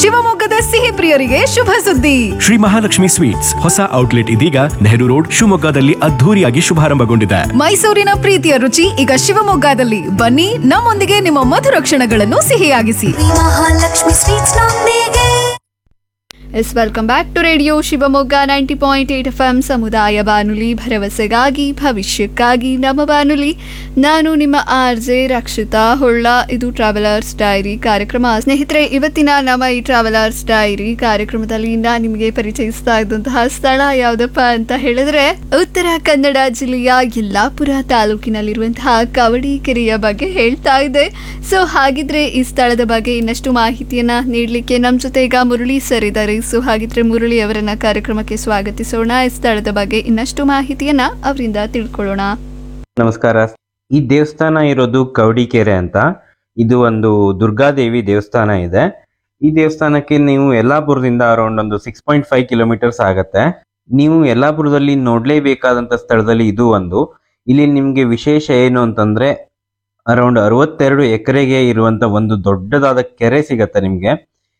ಶಿವಮೊಗ್ಗದ ಸಿಹಿ ಪ್ರಿಯರಿಗೆ ಶುಭ ಸುದ್ದಿ ಶ್ರೀ ಮಹಾಲಕ್ಷ್ಮಿ ಸ್ವೀಟ್ಸ್ ಹೊಸ ಔಟ್ಲೆಟ್ ಇದೀಗ ನೆಹರು ರೋಡ್ ಶಿವಮೊಗ್ಗದಲ್ಲಿ ಅದ್ಧೂರಿಯಾಗಿ ಶುಭಾರಂಭಗೊಂಡಿದೆ ಮೈಸೂರಿನ ಪ್ರೀತಿಯ ರುಚಿ ಈಗ ಶಿವಮೊಗ್ಗದಲ್ಲಿ ಬನ್ನಿ ನಮ್ಮೊಂದಿಗೆ ನಿಮ್ಮ ಮಧುರ ಕ್ಷಣಗಳನ್ನು ಸಿಹಿಯಾಗಿಸಿ ಮಹಾಲಕ್ಷ್ಮಿ ಸ್ವೀಟ್ಸ್ ನೊಂದಿಗೆ yes welcome back to radio Shivamogga ninety point eight F M ಸಮುದಾಯ ಬಾನುಲಿ ಭರವಸೆಗಾಗಿ ಭವಿಷ್ಯಕ್ಕಾಗಿ ನಮ್ಮ ಬಾನುಲಿ ನಾನು ನಿಮ್ಮ ಆರ್ ಜೆ ರಕ್ಷಿತಾ ಹೊಳ್ಳ ಇದು ಟ್ರಾವೆಲರ್ಸ್ ಡೈರಿ ಕಾರ್ಯಕ್ರಮ ಸ್ನೇಹಿತರೆ ಇವತ್ತಿನ ನಮ್ಮ ಈ ಟ್ರಾವೆಲರ್ಸ್ ಡೈರಿ ಕಾರ್ಯಕ್ರಮದಲ್ಲಿ ನಾನು ನಿಮಗೆ ಪರಿಚಯಿಸ್ತಾ ಇದ್ದಂತಹ ಸ್ಥಳ ಯಾವುದಪ್ಪ ಅಂತ ಹೇಳಿದ್ರೆ ಉತ್ತರ ಕನ್ನಡ ಜಿಲ್ಲೆಯ ಯಲ್ಲಾಪುರ ತಾಲೂಕಿನಲ್ಲಿರುವಂತಹ ಕವಡಿ ಕೆರೆಯ ಬಗ್ಗೆ ಹೇಳ್ತಾ ಇದೆ ಸೊ ಹಾಗಿದ್ರೆ ಈ ಸ್ಥಳದ ಬಗ್ಗೆ ಇನ್ನಷ್ಟು ಮಾಹಿತಿಯನ್ನ ನೀಡಲಿಕ್ಕೆ ನಮ್ಮ ಜೊತೆ ಈಗ ಮುರಳಿ ಸರ್ ಇದ್ದಾರೆ ಸೊ ಹಾಗಿದ್ರೆ ಮುರಳಿ ಅವರನ್ನ ಕಾರ್ಯಕ್ರಮಕ್ಕೆ ಸ್ವಾಗತಿಸೋಣ ಈ ಸ್ಥಳದ ಬಗ್ಗೆ ಇನ್ನಷ್ಟು ಮಾಹಿತಿಯನ್ನ ಅವರಿಂದ ತಿಳ್ಕೊಳ್ಳೋಣ ನಮಸ್ಕಾರ ಈ ದೇವಸ್ಥಾನ ಇರೋದು ಕವಡಿಕೆರೆ ಅಂತ ಇದು ಒಂದು ದುರ್ಗಾದೇವಿ ದೇವಸ್ಥಾನ ಇದೆ ಈ ದೇವಸ್ಥಾನಕ್ಕೆ ನೀವು ಯಲ್ಲಾಪುರದಿಂದ ಅರೌಂಡ್ ಒಂದು ಸಿಕ್ಸ್ ಪಾಯಿಂಟ್ ಫೈವ್ ಕಿಲೋಮೀಟರ್ಸ್ ಆಗತ್ತೆ ನೀವು ಯಲ್ಲಾಪುರದಲ್ಲಿ ನೋಡ್ಲೇಬೇಕಾದಂತ ಸ್ಥಳದಲ್ಲಿ ಇದು ಒಂದು ಇಲ್ಲಿ ನಿಮ್ಗೆ ವಿಶೇಷ ಏನು ಅಂತಂದ್ರೆ ಅರೌಂಡ್ ಅರವತ್ತೆರಡು ಎಕರೆಗೆ ಇರುವಂತ ಒಂದು ದೊಡ್ಡದಾದ ಕೆರೆ ಸಿಗತ್ತೆ ನಿಮ್ಗೆ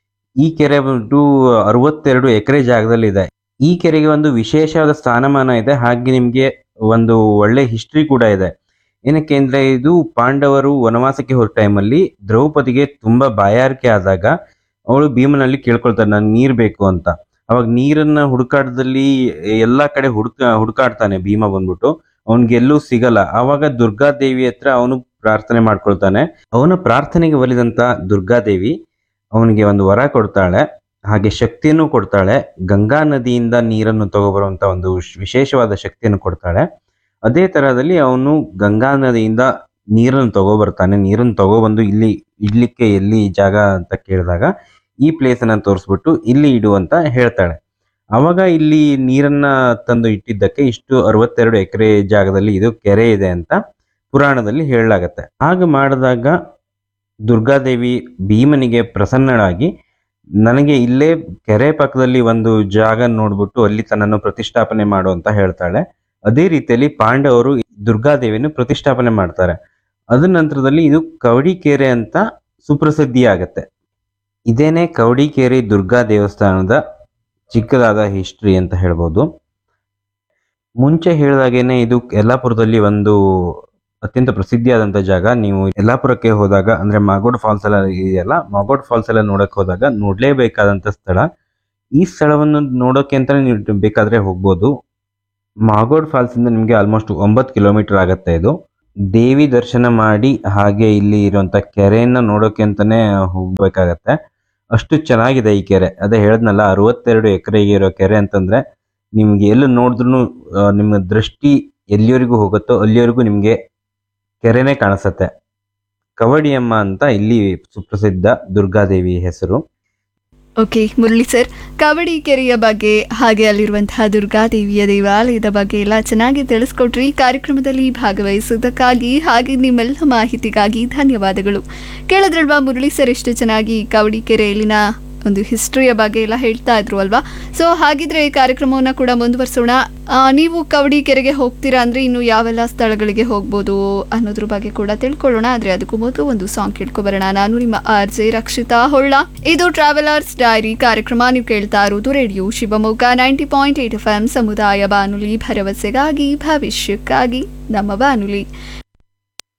ಈ ಕೆರೆ ಬಂದು ಅರವತ್ತೆರಡು ಎಕರೆ ಜಾಗದಲ್ಲಿ ಇದೆ ಈ ಕೆರೆಗೆ ಒಂದು ವಿಶೇಷವಾದ ಸ್ಥಾನಮಾನ ಇದೆ ಹಾಗೆ ನಿಮ್ಗೆ ಒಂದು ಒಳ್ಳೆ ಹಿಸ್ಟ್ರಿ ಕೂಡ ಇದೆ ಏನಕ್ಕೆ ಅಂದ್ರೆ ಇದು ಪಾಂಡವರು ವನವಾಸಕ್ಕೆ ಹೋದ ಟೈಮಲ್ಲಿ ದ್ರೌಪದಿಗೆ ತುಂಬಾ ಬಾಯಾರಿಕೆ ಆದಾಗ ಅವಳು ಭೀಮನಲ್ಲಿ ಕೇಳ್ಕೊಳ್ತಾಳೆ ನನ್ ನೀರ್ ಬೇಕು ಅಂತ ಅವಾಗ ನೀರನ್ನ ಹುಡುಕಾಟದಲ್ಲಿ ಎಲ್ಲಾ ಕಡೆ ಹುಡುಕ ಹುಡುಕಾಡ್ತಾನೆ ಭೀಮ ಬಂದ್ಬಿಟ್ಟು ಅವನ್ಗೆ ಎಲ್ಲೂ ಸಿಗಲ್ಲ ಆವಾಗ ದುರ್ಗಾದೇವಿ ಹತ್ರ ಅವನು ಪ್ರಾರ್ಥನೆ ಮಾಡ್ಕೊಳ್ತಾನೆ ಅವನ ಪ್ರಾರ್ಥನೆಗೆ ಒಲಿದಂತ ದುರ್ಗಾದೇವಿ ಅವನಿಗೆ ಒಂದು ವರ ಕೊಡ್ತಾಳೆ ಹಾಗೆ ಶಕ್ತಿಯನ್ನು ಕೊಡ್ತಾಳೆ ಗಂಗಾ ನದಿಯಿಂದ ನೀರನ್ನು ತಗೊಬರುವಂತ ಒಂದು ವಿಶ್- ವಿಶೇಷವಾದ ಶಕ್ತಿಯನ್ನು ಕೊಡ್ತಾಳೆ ಅದೇ ತರದಲ್ಲಿ ಅವನು ಗಂಗಾ ನದಿಯಿಂದ ನೀರನ್ನು ತಗೋಬರ್ತಾನೆ ನೀರನ್ನು ತಗೊಬಂದು ಇಲ್ಲಿ ಇಡ್ಲಿಕ್ಕೆ ಎಲ್ಲಿ ಜಾಗ ಅಂತ ಕೇಳಿದಾಗ ಈ ಪ್ಲೇಸ್ ಅನ್ನ ತೋರಿಸ್ಬಿಟ್ಟು ಇಲ್ಲಿ ಇಡು ಅಂತ ಹೇಳ್ತಾಳೆ ಅವಾಗ ಇಲ್ಲಿ ನೀರನ್ನ ತಂದು ಇಟ್ಟಿದ್ದಕ್ಕೆ ಇಷ್ಟು ಅರವತ್ತೆರಡು ಎಕರೆ ಜಾಗದಲ್ಲಿ ಇದು ಕೆರೆ ಇದೆ ಅಂತ ಪುರಾಣದಲ್ಲಿ ಹೇಳಲಾಗತ್ತೆ ಹಾಗೆ ಮಾಡಿದಾಗ ದುರ್ಗಾದೇವಿ ಭೀಮನಿಗೆ ಪ್ರಸನ್ನಳಾಗಿ ನನಗೆ ಇಲ್ಲೇ ಕೆರೆ ಪಕ್ಕದಲ್ಲಿ ಒಂದು ಜಾಗ ನೋಡ್ಬಿಟ್ಟು ಅಲ್ಲಿ ತನ್ನನ್ನು ಪ್ರತಿಷ್ಠಾಪನೆ ಮಾಡು ಅಂತ ಹೇಳ್ತಾಳೆ ಅದೇ ರೀತಿಯಲ್ಲಿ ಪಾಂಡವರು ದುರ್ಗಾದೇವಿಯನ್ನು ಪ್ರತಿಷ್ಠಾಪನೆ ಮಾಡ್ತಾರೆ ಅದ ನಂತರದಲ್ಲಿ ಇದು ಕವಡಿಕೆರೆ ಅಂತ ಸುಪ್ರಸಿದ್ಧಿ ಆಗತ್ತೆ ಇದೇನೆ ಕವಡಿಕೆರೆ ದುರ್ಗಾ ದೇವಸ್ಥಾನದ ಚಿಕ್ಕದಾದ ಹಿಸ್ಟ್ರಿ ಅಂತ ಹೇಳ್ಬೋದು ಮುಂಚೆ ಹೇಳಿದಾಗೇನೆ ಇದು ಯಲ್ಲಾಪುರದಲ್ಲಿ ಒಂದು ಅತ್ಯಂತ ಪ್ರಸಿದ್ಧಿಯಾದಂಥ ಜಾಗ ನೀವು ಯಲ್ಲಾಪುರಕ್ಕೆ ಹೋದಾಗ ಅಂದ್ರೆ ಮಾಗೋಡ್ ಫಾಲ್ಸ್ ಎಲ್ಲ ಇದೆಯಲ್ಲ ಮಾಗೋಡ್ ಫಾಲ್ಸ್ ಎಲ್ಲ ನೋಡಕ್ ಹೋದಾಗ ನೋಡ್ಲೇಬೇಕಾದಂತ ಸ್ಥಳ ಈ ಸ್ಥಳವನ್ನು ನೋಡೋಕೆ ಅಂತ ನೀವು ಬೇಕಾದ್ರೆ ಹೋಗ್ಬೋದು ಮಾಗೋಡ್ ಫಾಲ್ಸ್ ಇಂದ ನಿಮಗೆ ಆಲ್ಮೋಸ್ಟ್ ಒಂಬತ್ತು ಕಿಲೋಮೀಟರ್ ಆಗತ್ತೆ ಇದು ದೇವಿ ದರ್ಶನ ಮಾಡಿ ಹಾಗೆ ಇಲ್ಲಿ ಇರುವಂತ ಕೆರೆಯನ್ನ ನೋಡೋಕೆ ಅಂತಾನೆ ಹೋಗ್ಬೇಕಾಗತ್ತೆ ಅಷ್ಟು ಚೆನ್ನಾಗಿದೆ ಈ ಕೆರೆ ಅದೇ ಹೇಳದ್ನಲ್ಲ ಅರವತ್ತೆರಡು ಎಕರೆಗೆ ಇರೋ ಕೆರೆ ಅಂತಂದ್ರೆ ನಿಮ್ಗೆ ಎಲ್ಲಿ ನೋಡಿದ್ರು ನಿಮ್ಮ ದೃಷ್ಟಿ ಎಲ್ಲಿವರೆಗೂ ಹೋಗುತ್ತೋ ಅಲ್ಲಿವರೆಗೂ ನಿಮ್ಗೆ ಕೆರೆನೇ ಕಾಣಿಸುತ್ತೆ ಕವಡಿಯಮ್ಮ ಅಂತ ಇಲ್ಲಿ ಸುಪ್ರಸಿದ್ಧ ದುರ್ಗಾದೇವಿ ಹೆಸರು ಓಕೆ ಮುರಳಿ ಸರ್ ಕಬಡ್ಡಿ ಕೆರೆಯ ಬಗ್ಗೆ ಹಾಗೆ ಅಲ್ಲಿರುವಂತಹ ದುರ್ಗಾದೇವಿಯ ದೇವಾಲಯದ ಬಗ್ಗೆ ಎಲ್ಲ ಚೆನ್ನಾಗಿ ತಿಳಿಸ್ಕೊಟ್ರಿ ಕಾರ್ಯಕ್ರಮದಲ್ಲಿ ಭಾಗವಹಿಸಿದ್ದಕ್ಕಾಗಿ ಹಾಗೆ ನಿಮ್ಮೆಲ್ಲ ಮಾಹಿತಿಗಾಗಿ ಧನ್ಯವಾದಗಳು ಕೇಳಿದ್ರಲ್ವಾ ಮುರಳಿ ಸರ್ ಎಷ್ಟು ಚೆನ್ನಾಗಿ ಕಬಡ್ಡಿ ಕೆರೆಯಲ್ಲಿನ ಒಂದು ಹಿಸ್ಟ್ರಿಯ ಬಗ್ಗೆ ಎಲ್ಲ ಹೇಳ್ತಾ ಇದ್ರು ಅಲ್ವಾ ಸೊ ಹಾಗಿದ್ರೆ ಈ ಕಾರ್ಯಕ್ರಮವನ್ನು ಕೂಡ ಮುಂದುವರಿಸೋಣ ಆ, ನೀವು ಕವಡಿ ಕೆರೆಗೆ ಹೋಗ್ತೀರಾ ಅಂದ್ರೆ ಇನ್ನು ಯಾವೆಲ್ಲ ಸ್ಥಳಗಳಿಗೆ ಹೋಗ್ಬೋದು ಅನ್ನೋದ್ರ ಬಗ್ಗೆ ಕೂಡ ತಿಳ್ಕೊಳ್ಳೋಣ ಆದ್ರೆ ಅದಕ್ಕೂ ಮೊದಲು ಒಂದು ಸಾಂಗ್ ಕೇಳ್ಕೊಬರೋಣ ನಾನು ನಿಮ್ಮ ಆರ್ ಜೆ ರಕ್ಷಿತಾ ಹೊಳ್ಳ ಇದು ಟ್ರಾವೆಲರ್ಸ್ ಡೈರಿ ಕಾರ್ಯಕ್ರಮ ನೀವು ಕೇಳ್ತಾ ಇರೋದು radio Shivamogga ninety point eight F M ಸಮುದಾಯ ಬಾನುಲಿ ಭರವಸೆಗಾಗಿ ಭವಿಷ್ಯಕ್ಕಾಗಿ ನಮ್ಮ ಬಾನುಲಿ